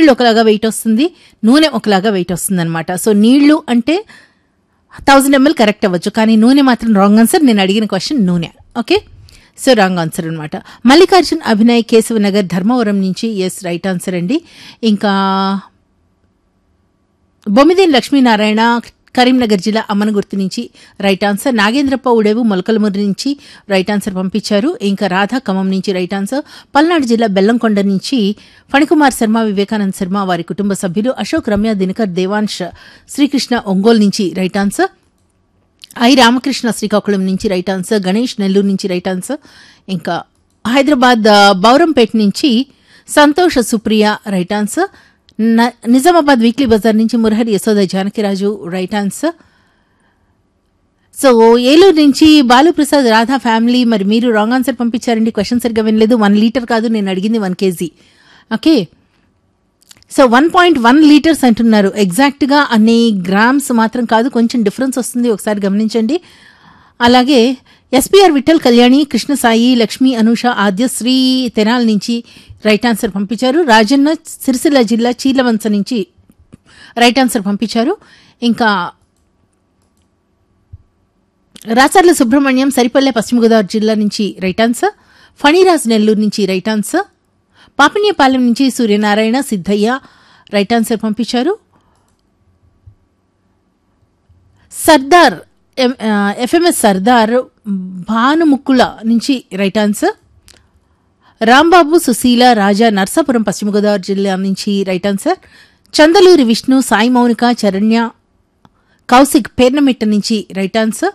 నీళ్లు ఒకలాగా వెయిట్ వస్తుంది నూనె ఒకలాగా వెయిట్ వస్తుంది అనమాట సో నీళ్లు అంటే థౌజండ్ ఎంఎల్ కరెక్ట్ అవ్వచ్చు కానీ నూనె మాత్రం రాంగ్ ఆన్సర్ నేను అడిగిన క్వశ్చన్ నూనె ఓకే సో రాంగ్ ఆన్సర్ అనమాట మల్లికార్జున్ అభినయ్ కేశవనగర్ ధర్మవరం నుంచి ఎస్ రైట్ ఆన్సర్ అండి ఇంకా బొమ్మిదేని లక్ష్మీనారాయణ కరీంనగర్ జిల్లా అమ్మనగుర్తు నుంచి రైట్ ఆన్సర్ నాగేంద్రప్ప ఉడేవు మొలకలమూరు నుంచి రైట్ ఆన్సర్ పంపించారు ఇంకా రాధా ఖమ్మం నుంచి రైట్ ఆన్సర్ పల్నాడు జిల్లా బెల్లంకొండ నుంచి ఫణికుమార్ శర్మ వివేకానంద్ శర్మ వారి కుటుంబ సభ్యులు అశోక్ రమ్య దినకర్ దేవాంశ్ శ్రీకృష్ణ ఒంగోలు నుంచి right answer I Ramakrishna Srikakulam నుంచి రైట్ ఆన్సర్ గణేష్ నెల్లూరు నుంచి రైట్ ఆన్సర్ ఇంకా హైదరాబాద్ ఆ, బౌరంపేట నుంచి సంతోష సుప్రియ రైట్ ఆన్సర్ న- నిజామాబాద్ వీక్లీ బజార్ నుంచి Murahari Yashoda Janakiraju right answer so Eluru నుంచి బాలుప్రసాద్ రాధా ఫ్యామిలీ మరి మీరు రాంగ్ ఆన్సర్ పంపించారండి క్వశ్చన్ సరిగ్గా వినలేదు వన్ లీటర్ కాదు నేను అడిగింది one KG okay so one point one litres అంటున్నారు ఎగ్జాక్ట్గా అన్ని గ్రామ్స్ మాత్రం కాదు కొంచెం డిఫరెన్స్ వస్తుంది ఒకసారి గమనించండి అలాగే ఎస్పీఆర్ విఠల్ కళ్యాణి కృష్ణసాయి లక్ష్మి అనూష ఆద్యశ్రీ తెనాల్ నుంచి రైట్ ఆన్సర్ పంపించారు రాజన్న సిరిసిల్ల జిల్లా చీలవంచ నుంచి రైట్ ఆన్సర్ పంపించారు ఇంకా రాచర్ల సుబ్రహ్మణ్యం సరిపల్లె పశ్చిమ గోదావరి జిల్లా నుంచి రైట్ ఆన్సర్ ఫణిరాజ్ నెల్లూరు నుంచి రైట్ ఆన్సర్ పాపన్యపాలెం నుంచి సూర్యనారాయణ సిద్ధయ్య రైట్ ఆన్సర్ పంపించారు సర్దార్ ఎం- ఆ, ఎఫ్ఎంఎస్ సర్దార్ భానుముక్కుల నుంచి రైట్ ఆన్సర్ రాంబాబు సుశీల రాజా నర్సాపురం పశ్చిమ గోదావరి జిల్లా నుంచి రైట్ ఆన్సర్ చందలూరి విష్ణు సాయి మౌనిక చరణ్య కౌశిక్ పేర్నమిట్ట నుంచి right answer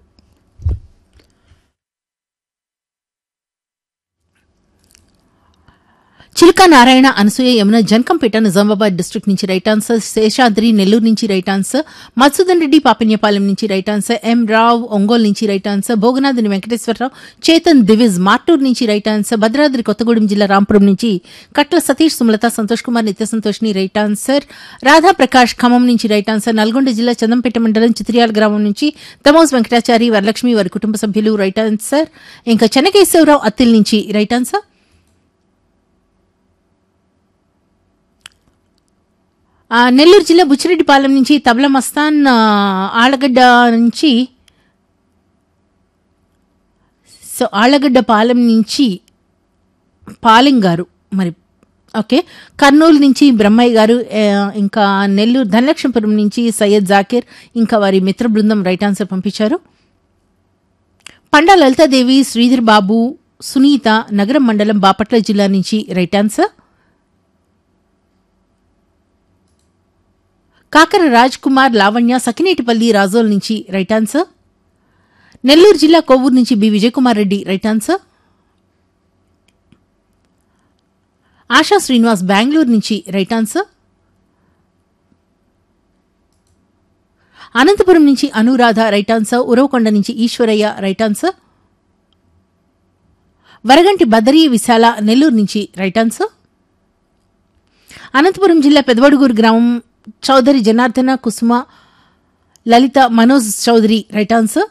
Chiluka Narayana Anasuya Yamuna Janakampet Nizamabad district నుంచి రైట్ ఆన్సర్ శేషాద్రి నెల్లూరు నుంచి రైట్ ఆన్సర్ మత్సుదన్ రెడ్డి పాపన్యపాలెం నుంచి right answer M Rao Ongole నుంచి రైట్ ఆన్సర్ భోగనాథుని వెంకటేశ్వరరావు చేతన్ దివిజ్ మార్టూర్ నుంచి రైట్ ఆన్సర్ భద్రాద్రి కొత్తగూడెం జిల్లా రాంపురం నుంచి కట్ల సతీష్ సుమలత సంతోష్ కుమార్ నిత్య సంతోష్ని రైట్ ఆన్సర్ రాధా ప్రకాష్ ఖమ్మం నుంచి రైట్ ఆన్సర్ నల్గొండ జిల్లా చందంపేట మండలం చిత్రియాల గ్రామం నుంచి తమోజ్ వెంకటాచారి వరలక్ష్మి వారి కుటుంబ సభ్యులు రైట్ ఆన్సర్ ఇంకా చెన్నకేశ్వరరావు అత్తిల్ నుంచి రైట్ ఆన్సర్ ఆ, నెల్లూరు జిల్లా బుచ్చిరెడ్డిపాలెం నుంచి తబల మస్తాన్ ఆ, ఆళ్లగడ్డ నుంచి సో ఆళ్లగడ్డ పాలెం నుంచి పాలెం గారు మరి ఓకే కర్నూలు నుంచి బ్రహ్మయ్య గారు ఆ, ఇంకా నెల్లూరు ధనలక్ష్మపురం నుంచి సయ్యద్ జాకీర్ ఇంకా వారి మిత్ర బృందం రైట్ ఆన్సర్ పంపించారు పండా లలితాదేవి శ్రీధర్ బాబు సునీత నగరం మండలం బాపట్ల జిల్లా నుంచి రైట్ ఆన్సర్ కాకర రాజ్ కుమార్ లావణ్య సకినేటిపల్లి రాజోల్ నుంచి రైట్ ఆన్సర్ నెల్లూరు జిల్లా కొవ్వూరు నుంచి B Vijayakumar Reddy right answer Asha Srinivas Bengaluru నుంచి రైట్ ఆన్సర్ అనంతపురం నుంచి అనురాధ రైట్ ఆన్సర్ ఉరవకొండ నుంచి ఈశ్వరయ్య రైట్ ఆన్సర్ వరగంటి బదరీ విశాల నెల్లూరు నుంచి రైట్ ఆన్సర్ అనంతపురం జిల్లా పెదవడుగూరు గ్రామం Chowdary Janardhana Kusuma Lalitha Manoj Chowdary right answer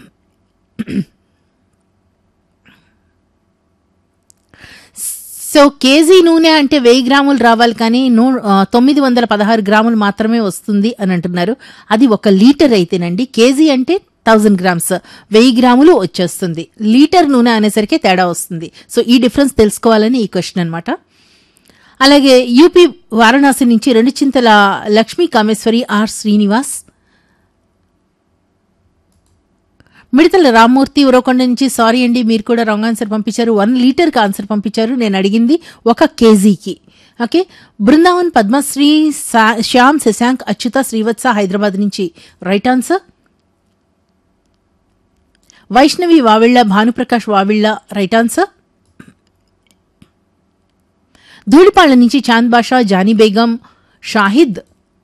so KG నూనె అంటే వెయ్యి గ్రాములు రావాలి కానీ నూ ఆ, తొమ్మిది వందల పదహారు గ్రాములు మాత్రమే వస్తుంది అని అంటున్నారు అది ఒక లీటర్ అయితేనండి కేజీ అంటే థౌజండ్ గ్రామ్స్ వెయ్యి గ్రాములు వచ్చేస్తుంది లీటర్ నూనె అనేసరికి తేడా వస్తుంది సో ఈ డిఫరెన్స్ తెలుసుకోవాలని ఈ క్వశ్చన్ అనమాట అలాగే యూపీ వారణాసి నుంచి రెండు చింతల లక్ష్మీ కామేశ్వరి ఆర్ శ్రీనివాస్ మిడతల రామ్మూర్తి ఉరవకొండ నుంచి సారీ అండి మీరు కూడా రాంగ్ ఆన్సర్ పంపించారు వన్ లీటర్కి ఆన్సర్ పంపించారు నేను అడిగింది ఒక కేజీకి ఓకే బృందావన్ పద్మశ్రీ సా- శ్యామ్ శశాంక్ అచ్యుత శ్రీవత్స హైదరాబాద్ నుంచి right answer Vaishnavi Vavilla Bhanuprakash Vavilla right answer Dhulipalla నుంచి చాంద్ బాషా జానీ బేగం షాహిద్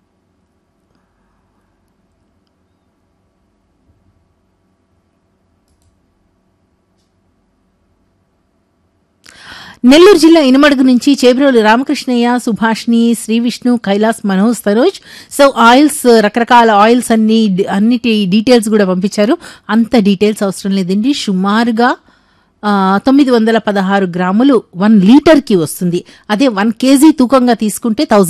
నెల్లూరు జిల్లా ఇనమడుగు నుంచి చేబ్రోలు రామకృష్ణయ్య సుభాష్ని శ్రీ విష్ణు కైలాస్ మనోజ్ తనోజ్ సో ఆయిల్స్ రకరకాల ఆయిల్స్ అన్ని అన్నిటి డీటెయిల్స్ కూడా పంపించారు అంత డీటెయిల్స్ అవసరం లేదండి సుమారుగా ఆ, తొమ్మిది వందల పదహారు గ్రాములు వన్ లీటర్కి వస్తుంది అదే వన్ కేజీ తూకంగా తీసుకుంటే థౌజండ్